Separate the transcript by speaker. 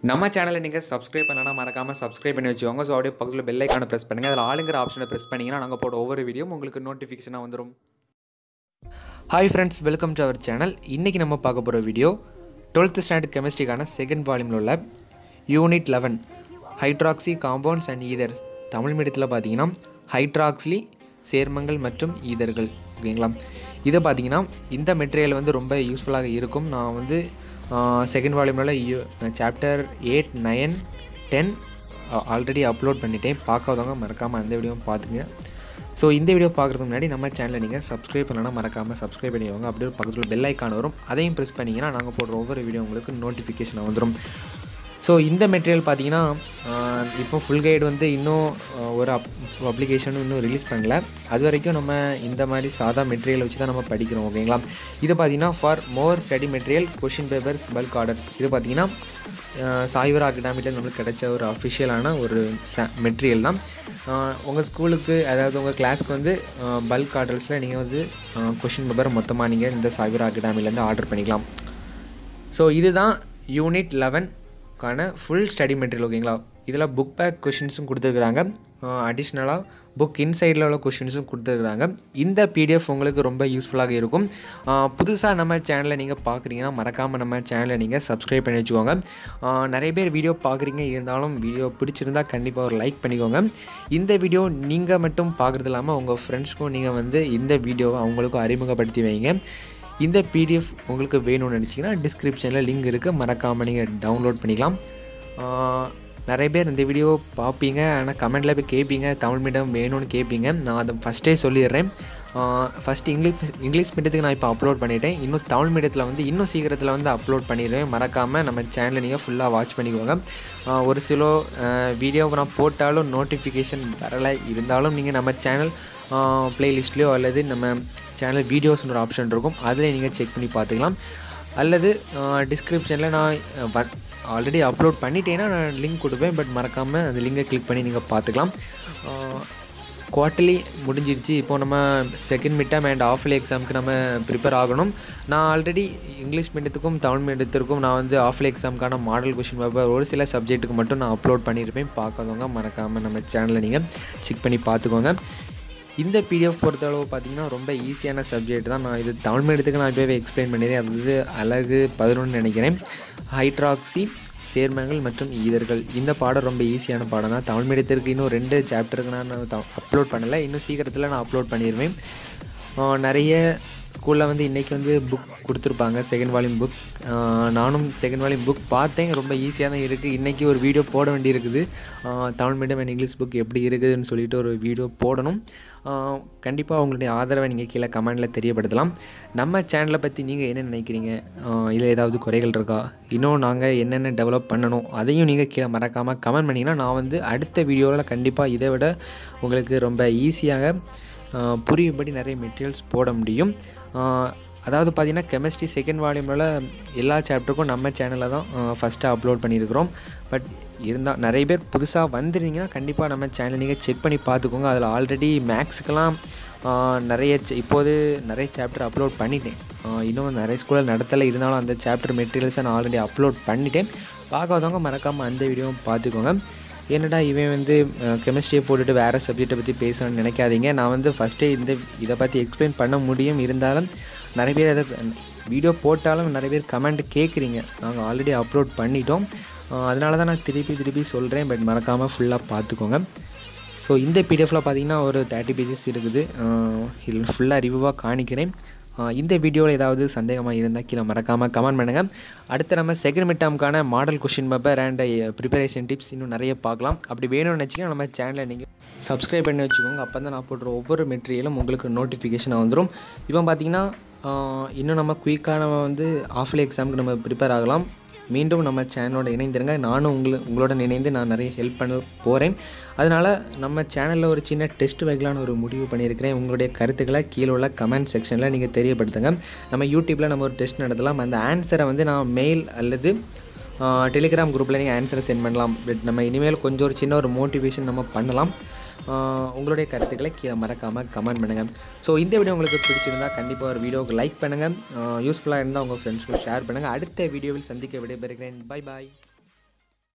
Speaker 1: நம்ம சேனலை நீங்கள் சப்ஸ்கிரைப் பண்ணலன்னா மறக்காமல் சப்ஸ்கிரைப் பண்ணி வச்சுக்கோங்க ஸோ அப்படியே பக்கத்தில் பெல் ஐக்கானை ப்ரெஸ் பண்ணுங்கள் அதில் ஆளுங்கிற ஆப்ஷனை ப்ரெஸ் பண்ணிங்கன்னா நாங்கள் போட ஒவ்வொரு வீடியோ உங்களுக்கு நோட்டிஃபிகேஷனாக வந்துடும் hi friends welcome to our channel இன்றைக்கி நம்ம பார்க்க போகிற வீடியோ டுவெல்த் ஸ்டாண்டர்ட் கெமிஸ்ட்ரிக்கான செகண்ட் வால்யூமில் உள்ள unit eleven hydroxy compounds and ethers Tamil மீடியத்தில் பார்த்தீங்கன்னா ஹைட்ராக்ஸ்லி சேர்மங்கள் மற்றும் ஈதர்கள் ஓகேங்களா இதை பார்த்தீங்கன்னா இந்த மெட்டீரியல் வந்து ரொம்ப யூஸ்ஃபுல்லாக இருக்கும் நான் வந்து செகண்ட் வால்யூமில் யூ chapter eight nine ten already upload பண்ணிட்டேன் பார்க்காதவங்க மறக்காமல் அந்த வீடியோவும் பார்த்துங்க ஸோ இந்த வீடியோ பார்க்குறதுக்கு முன்னாடி நம்ம சேனலை நீங்கள் சப்ஸ்கிரைப் பண்ணலன்னா மறக்காமல் சப்ஸ்கிரைப் பண்ணிக்கோங்க அப்படியே பக்கத்தில் பெல் ஐக்கான் வரும் அதையும் ப்ரெஸ் பண்ணிங்கன்னா நாங்கள் போடுற ஒவ்வொரு வீடியோ உங்களுக்கு நோட்டிஃபிகேஷன் வந்துடும் ஸோ இந்த மெட்டீரியல் பார்த்தீங்கன்னா ஆஹ், இப்போ ஃபுல் கைடு வந்து இன்னும் ஆஹ், ஒரு அப் அப்ளிகேஷனும் இன்னும் ரிலீஸ் பண்ணல அது வரைக்கும் நம்ம இந்த மாதிரி சாதா மெட்டீரியல் வச்சு தான் நம்ம படிக்கிறோம் ஓகேங்களா இது பார்த்தீங்கன்னா for more study material question papers bulk orders இது பார்த்தீங்கன்னா சாய்வரா அகாடமியில் நம்மளுக்கு கிடைச்ச ஒரு அஃபிஷியலான ஒரு மெட்டீரியல் தான் உங்கள் ஸ்கூலுக்கு அதாவது உங்கள் கிளாஸ்க்கு வந்து பல்க் ஆர்டர்ஸில் நீங்கள் வந்து கொஷின் பேப்பர் மொத்தமாக நீங்கள் இந்த சாய்வரா அகாடமிலேருந்து ஆர்டர் பண்ணிக்கலாம் ஸோ இதுதான் யூனிட் லெவன்க்கான ஃபுல் ஸ்டடி மெட்டீரியல் ஓகேங்களா இதில் புக் பேக் கொஷின்ஸும் கொடுத்துருக்குறாங்க அடிஷ்னலாக புக் இன்சைடில் உள்ள கொஷின்ஸும் கொடுத்துருக்குறாங்க இந்த பிடிஎஃப் உங்களுக்கு ரொம்ப யூஸ்ஃபுல்லாக இருக்கும் புதுசாக நம்ம சேனலை நீங்கள் பார்க்குறீங்கன்னா மறக்காமல் நம்ம சேனலை நீங்கள் சப்ஸ்கிரைப் பண்ணி வச்சுக்கோங்க ஆஹ் நிறைய பேர் வீடியோ பார்க்குறீங்க இருந்தாலும் வீடியோ பிடிச்சிருந்தா கண்டிப்பாக ஒரு லைக் பண்ணிக்கோங்க இந்த வீடியோ நீங்கள் மட்டும் பார்க்குறது இல்லாமல் உங்கள் ஃப்ரெண்ட்ஸ்க்கும் நீங்கள் வந்து இந்த வீடியோவை அவங்களுக்கும் அறிமுகப்படுத்தி வைங்க இந்த பிடிஎஃப் உங்களுக்கு வேணும்னு நினச்சிங்கன்னா டிஸ்கிரிப்ஷனில் லிங்க் இருக்குது மறக்காமல் நீங்கள் டவுன்லோட் பண்ணிக்கலாம் ஆஹ் நிறைய பேர் இந்த வீடியோ பார்ப்பீங்க ஆனால் கமெண்டில் போய் கேட்பீங்க தமிழ் மீடியம் வேணும்னு கேட்பீங்க நான் அதை ஃபஸ்ட்டே சொல்லிடுறேன் ஃபஸ்ட்டு இங்கிலீஷ் இங்கிலீஷ் மீடியத்துக்கு நான் இப்போ அப்லோட் பண்ணிட்டேன் இன்னும் தமிழ் மீடியத்தில் வந்து இன்னும் சீக்கிரத்தில் வந்து அப்லோட் பண்ணிடுவேன் மறக்காமல் நம்ம சேனலை நீங்கள் ஃபுல்லாக வாட்ச் பண்ணிக்கோங்க ஆஹ் ஒரு சில வீடியோ நான் போட்டாலும் நோட்டிஃபிகேஷன் வரலை இருந்தாலும் நீங்கள் நம்ம சேனல் ப்ளேலிஸ்ட்லேயோ அல்லது நம்ம சேனல் வீடியோஸ்னு ஒரு ஆப்ஷன் இருக்கும் அதில் நீங்கள் செக் பண்ணி பார்த்துக்கலாம் அல்லது டிஸ்கிரிப்ஷனில் நான் ஆல்ரெடி அப்லோட் பண்ணிட்டேன்னா நான் லிங்க் கொடுப்பேன் பட் மறக்காமல் அந்த லிங்கை கிளிக் பண்ணி நீங்கள் பார்த்துக்கலாம் குவார்ட்டர்லி முடிஞ்சிருச்சு இப்போ நம்ம செகண்ட் மிட் டேம் அண்ட் ஆஃப்லி எக்ஸாமுக்கு நம்ம ப்ரிப்பேர் ஆகணும் நான் ஆல்ரெடி இங்கிலீஷ் மீடியத்துக்கும் தமிழ் மீடியத்திற்கும் நான் வந்து ஆஃப்லி எக்ஸாமுக்கான மாடல் கொஷின் பேப்பர் ஒரு சில சப்ஜெக்ட்டுக்கு மட்டும் நான் அப்லோட் பண்ணியிருப்பேன் பார்க்காதவங்க மறக்காமல் நம்ம சேனலை நீங்கள் செக் பண்ணி பார்த்துக்கோங்க இந்த பிடிஎஃப் பொறுத்தளவு பார்த்தீங்கன்னா ரொம்ப ஈஸியான சப்ஜெக்ட் தான் நான் இது தமிழ் மீடியத்துக்கு நான் இப்போவே எக்ஸ்பிளைன் பண்ணிடுறேன் அது வந்து அழகு பதினொன்று நினைக்கிறேன் ஹைட்ராக்சி சேர்மங்கள் மற்றும் ஈதர்கள் இந்த பாடம் ரொம்ப ஈஸியான பாடம் தான் தமிழ் மீடியத்திற்கு இன்னும் ரெண்டு சாப்டருக்கு நான் அப்லோட் பண்ணலை இன்னும் சீக்கிரத்தில் நான் அப்லோட் பண்ணிடுவேன் ஆஹ் நிறைய ஸ்கூலில் வந்து இன்றைக்கி வந்து புக் கொடுத்துருப்பாங்க செகண்ட் வால்யூம் புக் நானும் செகண்ட் வால்யூம் புக் பார்த்தேன் ரொம்ப ஈஸியாக தான் இருக்குது இன்றைக்கி ஒரு வீடியோ போட வேண்டியிருக்குது ஆஹ் Tamil medium and English book எப்படி இருக்குதுன்னு சொல்லிட்டு ஒரு வீடியோ போடணும் கண்டிப்பாக உங்களுடைய ஆதரவை நீங்கள் கீழே கமெண்டில் தெரியப்படுத்தலாம் நம்ம சேனலை பற்றி நீங்கள் என்ன நினைக்கிறீங்க இல்லை ஏதாவது குறைகள் இருக்கா இன்னும் நாங்கள் என்னென்ன டெவலப் பண்ணணும் அதையும் நீங்கள் கீழே மறக்காமல் கமெண்ட் பண்ணிங்கன்னா நான் வந்து அடுத்த வீடியோவில் கண்டிப்பாக இதை விட உங்களுக்கு ரொம்ப ஈஸியாக ஆஹ் புரியும்படி நிறைய மெட்டீரியல்ஸ் போட முடியும் ஆஹ் அதாவது பார்த்தீங்கன்னா கெமிஸ்ட்ரி செகண்ட் வால்யூமில் எல்லா சாப்டருக்கும் நம்ம சேனலில் தான் ஃபஸ்ட்டு அப்லோட் பண்ணியிருக்கிறோம் பட் இருந்தால் நிறைய பேர் புதுசாக வந்துருந்தீங்கன்னா கண்டிப்பாக நம்ம சேனல் நீங்கள் செக் பண்ணி பார்த்துக்கோங்க அதில் ஆல்ரெடி மேக்ஸுக்கெல்லாம் நிறைய ச்ச- இப்போது நிறைய சாப்டர் அப்லோட் பண்ணிட்டேன் ஆஹ் இன்னும் நிறைய ஸ்கூலில் நடத்தலை இருந்தாலும் அந்த சாப்டர் மெட்டீரியல்ஸை நான் ஆல்ரெடி அப்லோட் பண்ணிட்டேன் பார்க்காதவங்க மறக்காமல் அந்த வீடியோவும் பார்த்துக்கோங்க என்னடா இவன் வந்து கெமிஸ்ட்ரியை போட்டுட்டு வேறு சப்ஜெக்டை பற்றி பேசணும்னு நினைக்காதீங்க நான் வந்து ஃபஸ்ட்டே இந்த இதை பற்றி எக்ஸ்பிளைன் பண்ண முடியும் இருந்தாலும் நிறைய பேர் அதை வீடியோ போட்டாலும் நிறைய பேர் கமெண்ட் கேட்குறீங்க நாங்கள் ஆல்ரெடி அப்லோட் பண்ணிட்டோம் அஹ் அதனால தான் நான் திருப்பி திருப்பி சொல்கிறேன் பட் மறக்காமல் ஃபுல்லாக பார்த்துக்கோங்க ஸோ இந்த பிடிஎஃப்பில் பார்த்தீங்கன்னா ஒரு தேர்ட்டி பேஜஸ் இருக்குது அஹ் இதில் ஃபுல்லாக ரிவ்யூவாக காணிக்கிறேன் அஹ் இந்த வீடியோவில் ஏதாவது சந்தேகமாக இருந்தால் கீழே மறக்காமல் கமெண்ட் பண்ணுங்கள் அடுத்து நம்ம செகண்ட் மிட் டேர்முக்கான model question paper and preparation tips இன்னும் நிறைய பார்க்கலாம் அப்படி வேணும்னு நினச்சிங்கன்னா நம்ம சேனலை நீங்கள் சப்ஸ்கிரைப் பண்ணி வச்சுக்கோங்க அப்போ தான் நான் போடுற ஒவ்வொரு மெட்டீரியலும் உங்களுக்கு நோட்டிஃபிகேஷன் வந்துடும் இப்போ பார்த்தீங்கன்னா அஹ் இன்னும் நம்ம குயிக்காக நம்ம வந்து ஆஃப்லை எக்ஸாமுக்கு நம்ம ப்ரிப்பேர் ஆகலாம் மீண்டும் நம்ம சேனலோட இணைந்திருங்க நானும் உங்களை உங்களுடன் இணைந்து நான் நிறைய ஹெல்ப் பண்ண போகிறேன் அதனால் நம்ம சேனலில் ஒரு சின்ன டெஸ்ட் வைக்கலான்னு ஒரு முடிவு பண்ணியிருக்கிறேன் உங்களுடைய கருத்துக்களை கீழே உள்ள கமெண்ட் செக்ஷனில் நீங்கள் தெரியப்படுத்துங்க நம்ம யூடியூப்பில் நம்ம ஒரு டெஸ்ட் நடத்தலாம் அந்த ஆன்சரை வந்து நான் மெயில் அல்லது டெலிகிராம் குரூப்பில் நீங்கள் ஆன்சரை சென்ட் பண்ணலாம் பட் நம்ம இனிமேல் கொஞ்சம் ஒரு சின்ன ஒரு மோட்டிவேஷன் நம்ம பண்ணலாம் ஆஹ் உங்களுடைய கருத்துக்களை கீழே மறக்காமல் கமெண்ட் பண்ணுங்கள் ஸோ இந்த வீடியோ உங்களுக்கு பிடிச்சிருந்தா கண்டிப்பாக ஒரு வீடியோவுக்கு லைக் பண்ணுங்கள் யூஸ்ஃபுல்லாக இருந்தால் உங்கள் ஃப்ரெண்ட்ஸ்க்கு ஷேர் பண்ணுங்கள் அடுத்த வீடியோவில் சந்திக்க விடைபெறுகிறேன் பை பாய்